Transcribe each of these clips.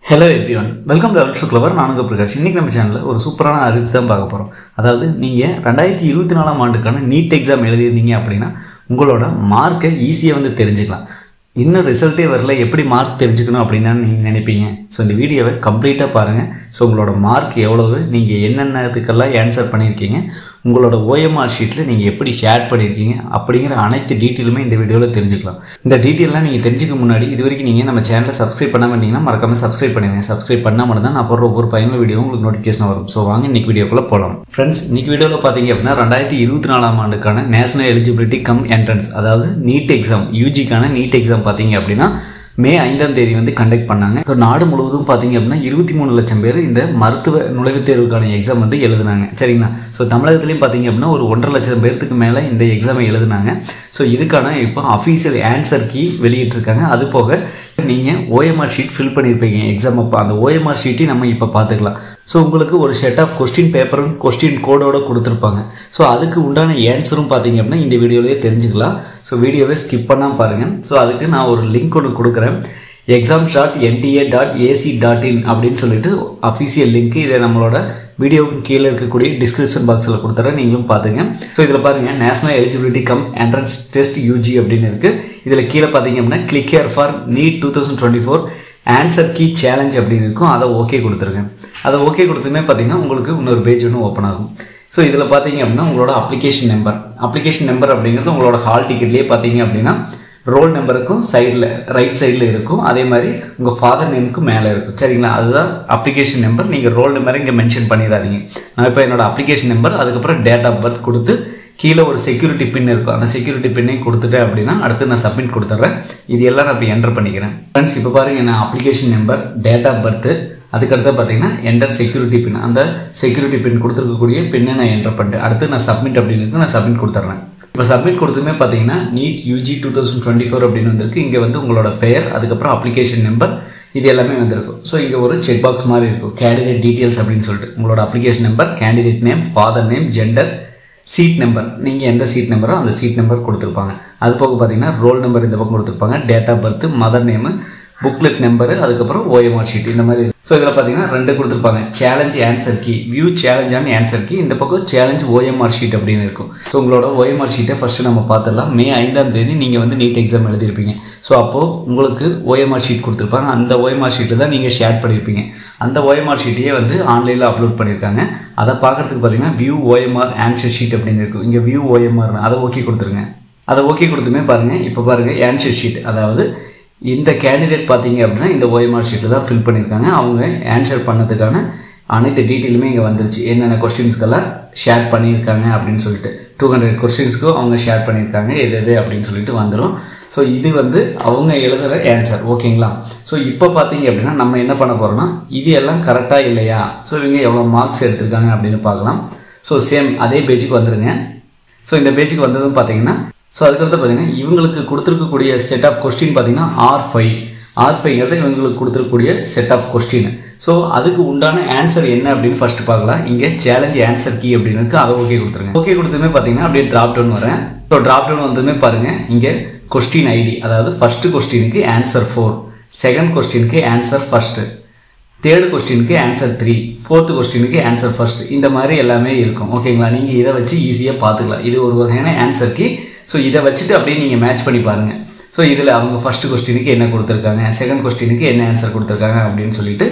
hello everyone welcome to ultra clever நானுங்க பிரகாஷ் இன்றைக்கி நம்ம சேனலில் ஒரு சூப்பரான அறிவிப்பு தான் பார்க்க போகிறோம் அதாவது நீங்கள் ரெண்டாயிரத்தி இருபத்தி நாலாம் ஆண்டுக்கான நீட் எக்ஸாம் எழுதியிருந்தீங்க அப்படின்னா உங்களோட மார்க்கை ஈஸியாக வந்து தெரிஞ்சுக்கலாம் இன்னும் ரிசல்ட்டே வரல எப்படி மார்க் தெரிஞ்சுக்கணும் அப்படின்னா நீங்கள் நினைப்பீங்க ஸோ இந்த வீடியோவை கம்ப்ளீட்டாக பாருங்கள் ஸோ உங்களோட மார்க் எவ்வளவு நீங்கள் என்னென்னதுக்கெல்லாம் ஆன்சர் பண்ணியிருக்கீங்க உங்களோட ஓஎம்ஆர் ஷீட்டில் நீங்கள் எப்படி ஷேர் பண்ணியிருக்கீங்க அப்படிங்கிற அனைத்து டீட்டெயிலுமே இந்த வீடியோவில் தெரிஞ்சுக்கலாம் இந்த டீட்டெயிலாம் நீங்கள் தெரிஞ்சுக்க முன்னாடி இது வரைக்கும் நீங்கள் நம்ம சேனலை சப்ஸ்கிரைப் பண்ணாமல் இருந்தீங்கன்னா மறக்காம சப்ஸ்கிரைப் பண்ணுங்க சப்ஸ்கிரைப் பண்ணால் மட்டும் தான் நான் போடுற ஒவ்வொரு பயனுள்ள வீடியோ உங்களுக்கு நோட்டிஃபிகேஷன் வரும் ஸோ வாங்க இன்னைக்கு வீடியோக்குள்ளே போகலாம் ஃப்ரெண்ட்ஸ் இன்னைக்கு வீடியோவில் பார்த்தீங்க அப்படின்னா ரெண்டாயிரத்தி இருபத்தி நாலாம் ஆண்டுக்கான நேஷனல் எலிஜிபிலிட்டி கம் என்ட்ரன்ஸ் அதாவது நீட் எக்ஸாம் யூஜிக்கான நீட் எக்ஸாம் பார்த்தீங்க அப்படின்னா மே ஐந்தாம் தேதி வந்து கண்டக்ட் பண்ணாங்க ஸோ நாடு முழுவதும் பார்த்தீங்க அப்படின்னா இருபத்தி மூணு லட்சம் பேர் இந்த மருத்துவ நுழைவுத் தேர்வுக்கான எக்ஸாம் வந்து எழுதுனாங்க சரிங்களா ஸோ தமிழகத்துலேயும் பார்த்தீங்க அப்படின்னா ஒரு ஒன்றரை லட்சம் பேர்த்துக்கு மேலே இந்த எக்ஸாமை எழுதுனாங்க ஸோ இதுக்கான இப்போ அஃபீஷியல் ஆன்சர் கீ வெளியிட்டிருக்காங்க அது போக நீங்கள் ஓஎம்ஆர் ஷீட் ஃபில் பண்ணியிருப்பீங்க எக்ஸாம் அப்போ அந்த ஓஎம்ஆர் ஷீட்டையும் நம்ம இப்போ பார்த்துக்கலாம் ஸோ உங்களுக்கு ஒரு செட் ஆஃப் கொஸ்டின் பேப்பரும் கொஸ்டின் கோடோட கொடுத்துருப்பாங்க ஸோ அதுக்கு உண்டான ஆன்சரும் பார்த்தீங்க அப்படின்னா இந்த வீடியோலேயே தெரிஞ்சுக்கலாம் ஸோ வீடியோவே ஸ்கிப் பண்ணாமல் பாருங்கள் ஸோ அதுக்கு நான் ஒரு லிங்க் ஒன்று கொடுக்குறேன் exam dot NTA dot AC dot in அப்படின்னு சொல்லிட்டு அஃபிஷியல் லிங்க் இதை நம்மளோட வீடியோவுக்கு கீழே இருக்கக்கூடிய டிஸ்கிரிப்ஷன் பாக்ஸில் கொடுத்துறேன் நீங்களும் பார்த்துங்க ஸோ இதில் பாருங்கள் national eligibility cum entrance test UG அப்படின்னு இருக்குது இதில் கீழே பார்த்தீங்க அப்படின்னா click here for NEET two thousand twenty four answer key challenge அப்படின்னு இருக்கும் அதை ஓகே கொடுத்துருங்க அதை ஓகே கொடுத்துமே பார்த்தீங்கன்னா உங்களுக்கு இன்னொரு பேஜ் ஒன்று ஓப்பன் ஆகும் ஸோ இதில் பார்த்தீங்க அப்படின்னா உங்களோட அப்ளிகேஷன் நம்பர் அப்ளிகேஷன் நம்பர் அப்படிங்கிறது உங்களோட ஹால் டிக்கெட்லேயே பார்த்தீங்க அப்படின்னா ரோல் நம்பருக்கும் சைடில் ரைட் சைடில் இருக்கும் அதே மாதிரி உங்கள் ஃபாதர் நேமுக்கும் மேலே இருக்கும் சரிங்களா அதுதான் அப்ளிகேஷன் நம்பர் நீங்கள் ரோல் நம்பரை இங்கே மென்ஷன் பண்ணிடாதீங்க நான் இப்போ என்னோட அப்ளிகேஷன் நம்பர் அதுக்கப்புறம் டேட் ஆஃப் பர்த் கொடுத்து கீழே ஒரு செக்யூரிட்டி பின் இருக்கும் அந்த செக்யூரிட்டி பின்னையும் கொடுத்துட்டேன் அப்படின்னா அடுத்து நான் சப்மிட் கொடுத்துட்றேன் இது எல்லாம் நான் இப்போ என்டர் பண்ணிக்கிறேன் ஃப்ரெண்ட்ஸ் இப்போ பாருங்கள் நான் application number date of birth அதுக்கடுத்து பார்த்தீங்கன்னா என்டர் செக்யூரிட்டி பின் அந்த செக்யூரிட்டி பின் கொடுத்துருக்கக்கூடிய பின்னை நான் என்டர் பண்ணிட்டேன் அடுத்து நான் சப்மிட் அப்படின்னு நான் சப்மிட் கொடுத்துட்றேன் இப்போ சப்மிட் கொடுத்துமே பார்த்தீங்கன்னா NEET UG two thousand twenty four அப்படின்னு வந்திருக்கு இங்கே வந்து உங்களோட பெயர் அதுக்கப்புறம் அப்ளிகேஷன் நம்பர் இது எல்லாமே வந்திருக்கும் ஸோ இங்கே ஒரு செக் பாக்ஸ் மாதிரி இருக்கும் கேண்டிடேட் டீட்டெயில்ஸ் அப்படின்னு சொல்லிட்டு உங்களோட application number candidate name father name gender seat number நீங்கள் எந்த சீட் நம்பரோ அந்த சீட் நம்பர் கொடுத்துருப்பாங்க அது போக பார்த்தீங்கன்னா ரோல் நம்பர் இந்த பக்கம் கொடுத்துருப்பாங்க date of birth mother name booklet number அதுக்கப்புறம் ஓஎம்ஆர் ஷீட் இந்த மாதிரி ஸோ இதில் பார்த்தீங்கன்னா ரெண்டு கொடுத்துருப்பாங்க challenge answer key view challenge on answer key இந்த பக்கம் சேலஞ்ச் ஓஎம்ஆர் ஷீட் அப்படின்னு இருக்கும் ஸோ உங்களோட ஓஎம்ஆர் ஷீட்டை ஃபஸ்ட்டு நம்ம பார்த்துடலாம் மே ஐந்தாம் தேதி நீங்கள் வந்து நீட் எக்ஸாம் எழுதியிருப்பீங்க ஸோ அப்போது உங்களுக்கு ஓஎம்ஆர் ஷீட் கொடுத்துருப்பாங்க அந்த ஓஎம்ஆர் ஷீட்டில் தான் நீங்கள் ஷேர் பண்ணியிருப்பீங்க அந்த ஓஎம்ஆர் ஷீட்டையே வந்து ஆன்லைனில் அப்லோட் பண்ணியிருக்காங்க அதை பார்க்குறதுக்கு பார்த்தீங்கன்னா வியூ ஓஎம்ஆர் ஆன்சர் ஷீட் அப்படின்னு இருக்கும் இங்கே வியூ ஓஎம்ஆர் அதை ஓகே கொடுத்துருங்க அதை ஓகே கொடுத்துமே பாருங்கள் இப்போ பாருங்கள் ஆன்சர் ஷீட் அதாவது இந்த கேண்டிடேட் பார்த்தீங்க அப்படின்னா இந்த ஓஎம்ஆர் ஷீட்டில் தான் ஃபில் பண்ணியிருக்காங்க அவங்க ஆன்சர் பண்ணதுக்கான அனைத்து டீட்டெயிலுமே இங்கே வந்துருச்சு என்னென்ன கொஸ்டின்ஸ்க்கெல்லாம் ஷேர் பண்ணியிருக்காங்க அப்படின்னு சொல்லிட்டு டூ ஹண்ட்ரட் கொஸ்டின்ஸ்க்கும் அவங்க ஷேர் பண்ணியிருக்காங்க எது எது அப்படின்னு சொல்லிட்டு வந்துடும் ஸோ இது வந்து அவங்க எழுதுகிற ஆன்சர் ஓகேங்களா ஸோ இப்போ பார்த்தீங்க அப்படின்னா நம்ம என்ன பண்ண போகிறோம்னா இது எல்லாம் கரெக்டாக இல்லையா ஸோ இவங்க எவ்வளோ மார்க்ஸ் எடுத்திருக்காங்க அப்படின்னு பார்க்கலாம் ஸோ சேம் அதே பேஜுக்கு வந்துடுங்க ஸோ இந்த பேஜுக்கு வந்ததும் பார்த்தீங்கன்னா ஸோ அதுக்கடுத்து பார்த்தீங்கன்னா இவங்களுக்கு கொடுத்துருக்கக்கூடிய செட் ஆஃப் கொஸ்டின் பார்த்தீங்கன்னா ஆர் ஃபைவ் ஆர் ஃபைவ்ங்கிறது இவங்களுக்கு கொடுத்துருக்கக்கூடிய செட் ஆஃப் கொஸ்டின் ஸோ அதுக்கு உண்டான ஆன்சர் என்ன அப்படின்னு ஃபர்ஸ்ட் பார்க்கலாம் இங்கே சேலஞ்ச் ஆன்சர் கீ அப்படின்னு இருக்கு அதை ஓகே கொடுத்துருங்க ஓகே கொடுத்துமே பார்த்தீங்கன்னா அப்படியே ட்ராப் டவுன் வரேன் ஸோ ட்ராப் டவுன் வந்ததுமே பாருங்க இங்கே கொஸ்டின் ஐடி அதாவது ஃபர்ஸ்ட் கொஸ்டினுக்கு ஆன்சர் ஃபோர் செகண்ட் கொஸ்டினுக்கு ஆன்சர் ஃபர்ஸ்ட் தேர்டு கொஸ்டினுக்கு ஆன்சர் த்ரீ ஃபோர்த்து கொஸ்டினுக்கு ஆன்சர் ஃபர்ஸ்ட் இந்த மாதிரி எல்லாமே இருக்கும் ஓகேங்களா நீங்கள் இதை வச்சு ஈஸியாக பார்த்துக்கலாம் இது ஒரு வகையான ஆன்சர் கீ ஸோ இதை வச்சுட்டு அப்படியே நீங்கள் மேட்ச் பண்ணி பாருங்கள் ஸோ இதில் அவங்க ஃபஸ்ட்டு கொஸ்டினுக்கு என்ன கொடுத்துருக்காங்க செகண்ட் கொஸ்டினுக்கு என்ன ஆன்சர் கொடுத்துருக்காங்க அப்படின்னு சொல்லிட்டு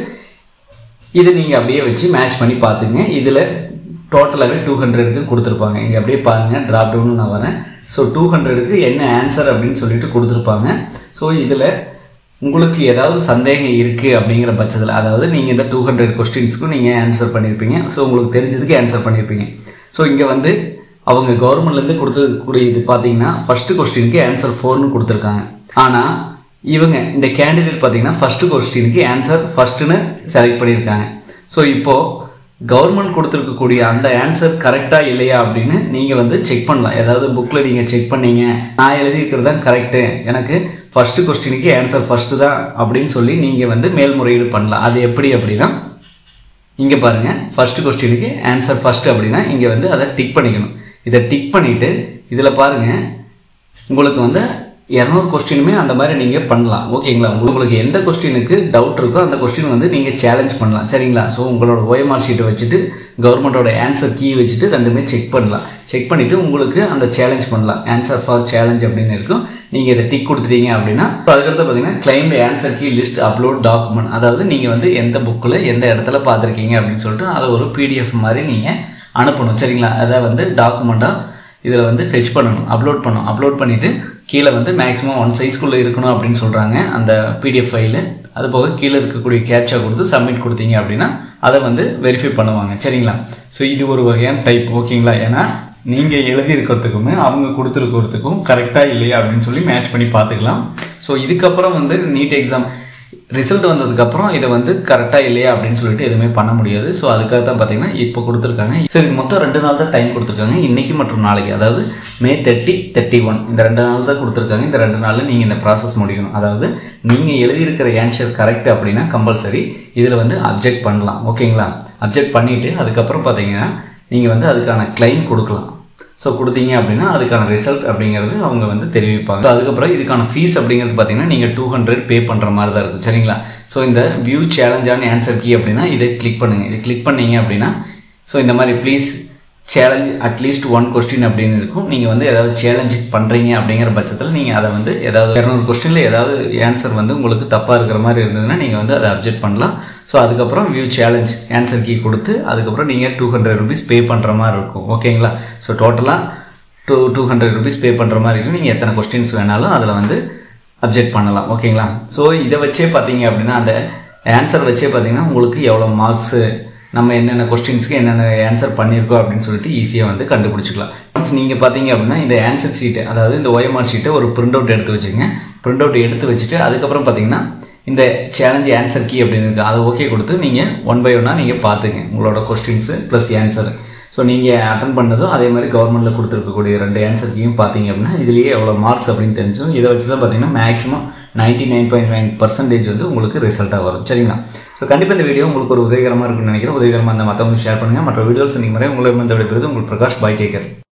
இதை நீங்கள் அப்படியே வச்சு மேட்ச் பண்ணி பார்த்துங்க இதில் டோட்டலாகவே டூ ஹண்ட்ரடுக்கு கொடுத்துருப்பாங்க இங்கே அப்படியே பாருங்கள் ட்ராப் டவுன் நான் வரேன் ஸோ டூ ஹண்ட்ரடுக்கு என்ன ஆன்சர் அப்படின்னு சொல்லிட்டு கொடுத்துருப்பாங்க ஸோ இதில் உங்களுக்கு ஏதாவது சந்தேகம் இருக்குது அப்படிங்கிற பட்சத்தில் அதாவது நீங்கள் இந்த டூ ஹண்ட்ரட் கொஸ்டின்ஸ்க்கும் நீங்கள் ஆன்சர் பண்ணியிருப்பீங்க ஸோ உங்களுக்கு தெரிஞ்சதுக்கு ஆன்சர் பண்ணியிருப்பீங்க ஸோ இங்கே வந்து அவங்க கவர்மெண்ட்லேருந்து கொடுத்தக்கூடிய இது பார்த்தீங்கன்னா ஃபஸ்ட்டு கொஸ்டினுக்கு ஆன்சர் ஃபோர்னு கொடுத்துருக்காங்க ஆனால் இவங்க இந்த கேண்டிடேட் பார்த்தீங்கன்னா ஃபஸ்ட்டு கொஸ்டினுக்கு ஆன்சர் ஃபஸ்ட்டுன்னு செலக்ட் பண்ணியிருக்காங்க ஸோ இப்போது கவர்மெண்ட் கொடுத்துருக்கக்கூடிய அந்த ஆன்சர் கரெக்டாக இல்லையா அப்படின்னு நீங்கள் வந்து செக் பண்ணலாம் ஏதாவது புக்கில் நீங்கள் செக் பண்ணீங்க நான் எழுதியிருக்கிறது தான் கரெக்டு எனக்கு ஃபஸ்ட்டு கொஸ்டினுக்கு ஆன்சர் ஃபஸ்ட்டு தான் அப்படின்னு சொல்லி நீங்கள் வந்து மேல்முறையீடு பண்ணலாம் அது எப்படி அப்படின்னா இங்கே பாருங்கள் ஃபஸ்ட்டு கொஸ்டினுக்கு ஆன்சர் ஃபஸ்ட்டு அப்படின்னா இங்கே வந்து அதை டிக் பண்ணிக்கணும் இதை டிக் பண்ணிவிட்டு இதில் பாருங்கள் உங்களுக்கு வந்து இரநூறு கொஸ்டினுமே அந்த மாதிரி நீங்கள் பண்ணலாம் ஓகேங்களா உங்களுக்கு எந்த கொஸ்டினுக்கு டவுட் இருக்கோ அந்த கொஸ்டின் வந்து நீங்கள் சேலஞ்ச் பண்ணலாம் சரிங்களா ஸோ உங்களோட ஓஎம்ஆர் ஷீட்டை வச்சுட்டு கவர்மெண்ட்டோட ஆன்சர் கீ வச்சுட்டு ரெண்டுமே செக் பண்ணலாம் செக் பண்ணிவிட்டு உங்களுக்கு அந்த சேலஞ்ச் பண்ணலாம் ஆன்சர் ஃபார் சேலஞ்ச் அப்படின்னு இருக்கும் நீங்கள் இதை டிக் கொடுத்துட்டீங்க அப்படின்னா இப்போ அதுக்கடுத்து பார்த்தீங்கன்னா claimed answer key list upload document அதாவது நீங்கள் வந்து எந்த புக்கில் எந்த இடத்துல பார்த்துருக்கீங்க அப்படின்னு சொல்லிட்டு அதை ஒரு பிடிஎஃப் மாதிரி நீங்கள் அனுப்பணும் சரிங்களா அதை வந்து டாக்குமெண்ட்டாக இதில் வந்து ஃபெச் பண்ணணும் அப்லோட் பண்ணணும் அப்லோட் பண்ணிவிட்டு கீழே வந்து மேக்ஸிமம் ஒன் சைஸ்க்குள்ளே இருக்கணும் அப்படின்னு சொல்கிறாங்க அந்த பிடிஎஃப் ஃபைலு அது போக கீழே இருக்கக்கூடிய கேப்சா கொடுத்து சப்மிட் கொடுத்தீங்க அப்படின்னா அதை வந்து வெரிஃபை பண்ணுவாங்க சரிங்களா ஸோ இது ஒரு வகையான டைப் ஓகேங்களா ஏன்னா நீங்கள் எழுதியிருக்கிறதுக்குமே அவங்க கொடுத்துருக்கிறதுக்கும் கரெக்டாக இல்லையா அப்படின்னு சொல்லி மேட்ச் பண்ணி பார்த்துக்கலாம் ஸோ இதுக்கப்புறம் வந்து நீட் எக்ஸாம் ரிசல்ட் வந்ததுக்கப்புறம் இதை வந்து கரெக்டாக இல்லையா அப்படின்னு சொல்லிட்டு எதுவுமே பண்ண முடியாது ஸோ அதுக்காக தான் பார்த்தீங்கன்னா இப்போ கொடுத்துருக்காங்க சரி மொத்தம் ரெண்டு நாள் தான் டைம் கொடுத்துருக்காங்க இன்னைக்கு மற்றும் நாளைக்கு அதாவது மே தேர்ட்டி தேர்ட்டி ஒன் இந்த ரெண்டு நாள் தான் கொடுத்துருக்காங்க இந்த ரெண்டு நாளில் நீங்கள் இந்த ப்ராசஸ் முடிக்கணும் அதாவது நீங்கள் எழுதியிருக்கிற ஆன்சர் கரெக்ட் அப்படின்னா கம்பல்சரி இதில் வந்து அப்ஜெக்ட் பண்ணலாம் ஓகேங்களா அப்ஜெக்ட் பண்ணிவிட்டு அதுக்கப்புறம் பார்த்தீங்கன்னா நீங்கள் வந்து அதுக்கான கிளைம் கொடுக்கலாம் ஸோ கொடுத்தீங்க அப்படின்னா அதுக்கான ரிசல்ட் அப்படிங்கிறது அவங்க வந்து தெரிவிப்பாங்க ஸோ அதுக்கப்புறம் இதுக்கான ஃபீஸ் அப்படிங்கிறது பார்த்தீங்கன்னா நீங்கள் டூ ஹண்ட்ரட் பே பண்ணுற மாதிரி தான் இருக்கும் சரிங்களா ஸோ இந்த வியூ சேலஞ்சான ஆன்சர் கீ அப்படின்னா இதை கிளிக் பண்ணுங்கள் இதை கிளிக் பண்ணீங்க அப்படின்னா ஸோ இந்த மாதிரி please challenge at least one question அப்படின்னு இருக்கும் நீங்கள் வந்து ஏதாவது சேலஞ்ச் பண்ணுறீங்க அப்படிங்கிற பட்சத்தில் நீங்கள் அதை வந்து ஏதாவது இரநூறு கொஸ்டினில் ஏதாவது ஆன்சர் வந்து உங்களுக்கு தப்பாக இருக்கிற மாதிரி இருந்ததுன்னா நீங்கள் வந்து அதை அப்ஜெக்ட் பண்ணலாம் ஸோ அதுக்கப்புறம் வியூ சேலஞ்ச் ஆன்சர் கீ கொடுத்து அதுக்கப்புறம் நீங்கள் டூ ஹண்ட்ரட் ருபீஸ் பே பண்ணுற மாதிரி இருக்கும் ஓகேங்களா ஸோ டோட்டலாக two two hundred rupees pay பண்ணுற மாதிரி இருக்கும் நீங்கள் எத்தனை கொஸ்டின்ஸ் வேணாலும் அதில் வந்து அப்ஜெக்ட் பண்ணலாம் ஓகேங்களா ஸோ இதை வச்சே பார்த்தீங்க அப்படின்னா அந்த ஆன்சர் வச்சே பார்த்தீங்கன்னா உங்களுக்கு எவ்வளோ மார்க்ஸு நம்ம என்னென்ன கொஸ்டின்ஸ்க்கு என்னென்ன ஆன்சர் பண்ணியிருக்கோம் அப்படின்னு சொல்லிட்டு ஈஸியாக வந்து கண்டுபிடிச்சிக்கலாம் ஒன்ஸ் நீங்கள் பார்த்தீங்க அப்படின்னா இந்த ஆன்சர் ஷீட்டு அதாவது இந்த ஒயமார் ஷீட்டை ஒரு பிரிண்ட் அவுட் எடுத்து வச்சுங்க பிரிண்ட் அவுட் எடுத்து வச்சுட்டு அதுக்கப்புறம் பார்த்தீங்கன்னா இந்த சேலஞ்ச் ஆன்சர் கீ அப்படின்னு இருக்குது அதை ஓகே கொடுத்து நீங்கள் ஒன் பை ஒன்னாக நீங்கள் பார்த்துங்க உங்களோட கொஸ்டின்ஸு ப்ளஸ் ஆன்சர் ஸோ நீங்கள் அட்டன் பண்ணதும் அதே மாதிரி கவர்மெண்ட்டில் கொடுத்துருக்கக்கூடிய ரெண்டு ஆன்சர் கீயும் பார்த்தீங்க அப்படின்னா இதுலேயே எவ்வளோ மார்க்ஸ் அப்படின்னு தெரிஞ்சும் இதை வச்சு தான் பார்த்தீங்கன்னா maximum ninety nine point nine percentage வந்து உங்களுக்கு ரிசல்ட்டாக வரும் சரிங்களா ஸோ கண்டிப்பாக இந்த வீடியோ உங்களுக்கு ஒரு உதவிகரமாக இருக்குன்னு நினைக்கிறேன் உதவிகரமாக அந்த மற்றவங்க ஷேர் பண்ணுங்கள் மற்ற வீடியோஸ் நீங்கள் முறை உங்களை வந்து விடைபெறுது உங்களுக்கு பிரகாஷ் பாய் டேக்கர்